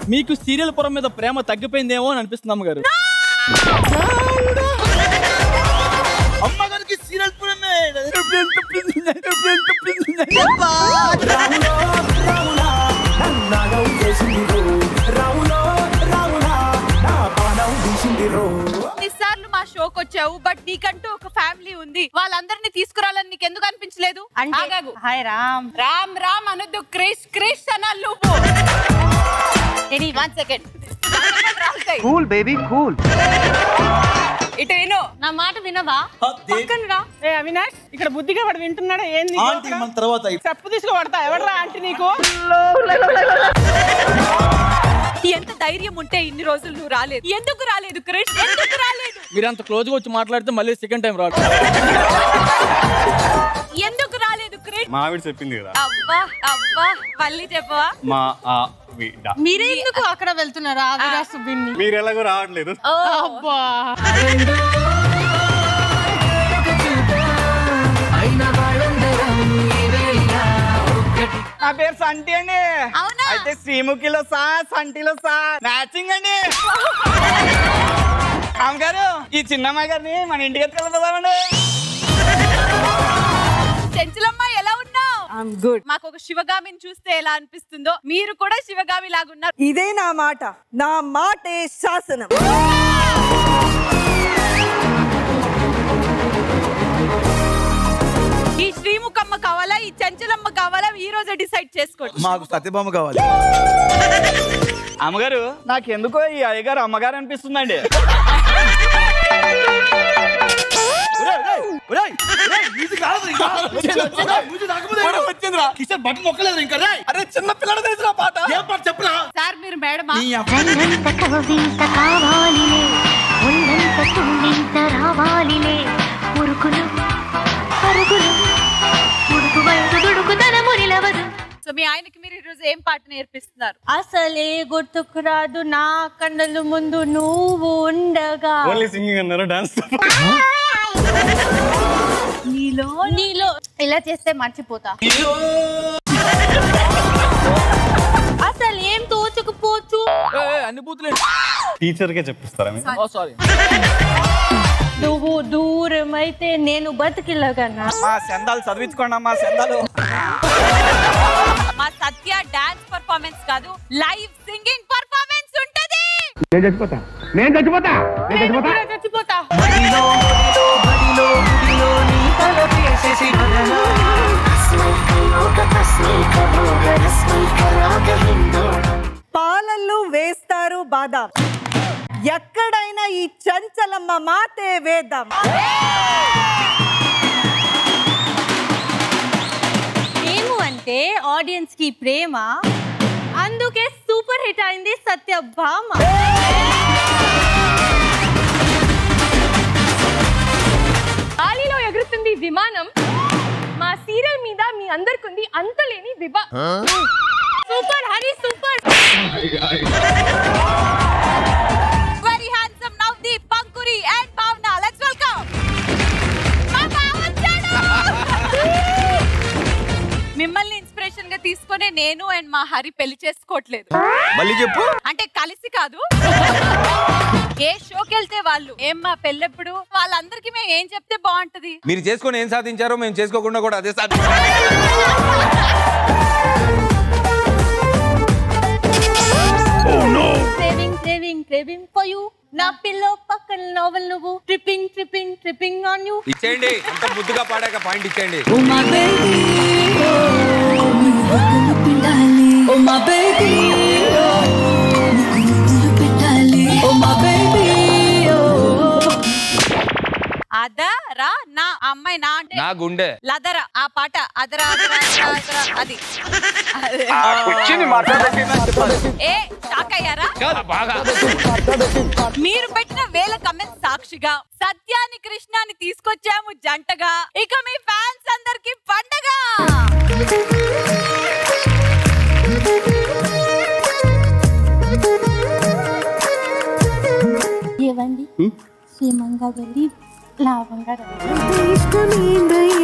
మీకు సీరియల్ పురం మీద ప్రేమ తగ్గిపోయిందేమో అని అనిపిస్తుంది అమ్మగారు అమ్మగారికి సీరియల్ పురమే ఎన్నిసార్లు మా షోకి వచ్చావు బట్ నీకంటూ ఒక ఫ్యామిలీ ఉంది వాళ్ళందరినీ తీసుకురాలని నీకు ఎందుకు అనిపించలేదు ఆగాగు హాయ్ రామ్ రామ్ రామ్ అనొద్దు క్రిష్ క్రిష్ అనాలి నువ్వు one second cool baby cool ఇటు విను నా మాట వినవా పక్కన రా ఏ అవినాష్ ఇక్కడ బుద్ధిగా వాడు వింటున్నాడా ఏంది ఆంటీ మన తర్వాత చెప్పు తీసుకోబడతా ఎవడరా ఆంటీ నీకు ఎంత ధైర్యం ఉంటే ఇన్ని రోజులు నువ్వు రాలేదు ఎందుకు రాలేదు క్రిష్ ఎందుకు రాలేదు మీరు అంత క్లోజ్ గా వచ్చి మాట్లాడితే మళ్ళీ సెకండ్ టైం రాదు ఎందుకు రాలేదు క్రిష్ మా ఆవిడ చెప్పింది కదా అవ్వా అవ్వా మళ్ళీ చెప్పవా మా ఆవిడ మీరే ఎందుకు అక్కడ వెళ్తున్నారా ఆవిరా సుబిన్ని మీరు ఎలాగో రావట్లేదు ఓ అబ్బా నా పేరు సంటి అండి అవునా అయితే శ్రీముఖిలో సా సంటిలో సా మ్యాచింగ్ అండి అమ్మగారు ఈ చిన్నమ్మాయి గారిని మన ఇంటికి ఎత్తుకెళ్తామండి చెంచలమ్మ ఎలా ఉన్నావు గుడ్ మాకు ఒక శివగామిని చూస్తే ఎలా అనిపిస్తుందో మీరు కూడా శివగామి లాగున్నారు ఇదే నా మాట నా మాటే శాసనం ఈ శ్రీముఖమ్మ కావాలా ఈ చెంచలమ్మ కావాలా ఈ రోజే డిసైడ్ చేసుకోండి మాకు సత్యభామ కావాలి అమ్మగారు నాకెందుకో ఈ అయ్యగారు అమ్మగారు అనిపిస్తుందండి వచ్చిందిరా కిషన్ బట్టన్ నొక్కలేదు ఇంకా రే అరే చిన్న పిల్లడు తెలిసిన పాట ఏం పాట చెప్పరా సార్ మీరు మేడమా నీ అబ్బా రంగంత కవింత కావాలిలే ఉండంత తుండింత రావాలిలే మురుకులు పరుగులు ఉడుకు బయట దుడుకుతన మురిలవదు సో మీ ఆయనకి మీరు ఈ రోజు ఏం పాట నేర్పిస్తున్నారు అసలే గుర్తుకు రాదు నా కన్నుల ముందు నువ్వు ఉండగా ఓన్లీ సింగింగ్ అన్నారు డాన్స్ నీలో నీలో ఇలా చేస్తే మర్చిపోతా అసలు ఏం తోచకపోవచ్చు అన్ని బూతులే టీచర్కే చెప్పిస్తారా మీరు సారీ నువ్వు దూరం అయితే నేను బతికిలగన్నా మా సెందాలు చదివించుకోండి అమ్మా సెందాలు మా సత్య డాన్స్ పర్ఫార్మెన్స్ కాదు లైవ్ సింగింగ్ పర్ఫార్మెన్స్ ఉంటది నేను చచ్చిపోతా నేను చచ్చిపోతా నేను చచ్చిపోతా చచ్చిపోతా పాలల్లో వేస్తారు బాదాం ఎక్కడైనా ఈ చంచలమ్మ మాటే వేద్దాం ఏము అంటే ఆడియన్స్ కి ప్రేమ అందుకే సూపర్ హిట్ అయింది సత్యభామ గాలిలో ఎగురుతుంది విమానం మా సీరియల్ మీద మీ అందరికి అంతలేని Vibha super Hari super very handsome Navdeep Pankhuri and Bhavana let's welcome మా బావ వచ్చాడు మిమ్మల్ని ఇన్స్పిరేషన్ గా తీసుకొని నేను అండ్ మా హరి పెళ్లి చేసుకోవట్లేదు మళ్ళీ చెప్పు అంటే కలిసి కాదు ఏ షోకి వెళ్తే వాళ్ళు ఏం మా పెళ్ళెప్పుడు వాళ్ళందరికీ మేము ఏం చెప్తే బాగుంటది మీరు చేసుకొని ఏం సాధించారో మేము చేసుకోకుండా కూడా అదే సాధించాం craving craving craving for you నా పిల్లో పక్కన నోవెల్ నువ్వు tripping tripping tripping on you ఇచ్చేయండి అంత ముద్దుగా పాడాక పాయింట్ ఇచ్చేయండి అదరా నా అమ్మాయి నా అంటే నా గుండె లదర ఆ పాట అదరా అదరా అదరా, అదరా అది ఏ షాక్ అయ్యారా బాగా మీరు పెట్టిన వేల కమెంట్స్ సాక్షిగా సత్యాని కృష్ణాని తీసుకొచ్చాము జంటగా ఇక మీ ఫ్యాన్స్ అందరికి పండగ ఏవండి క్షేమంగా వెళ్ళి లాభంగా రండి. ఇష్టమేందయ్యా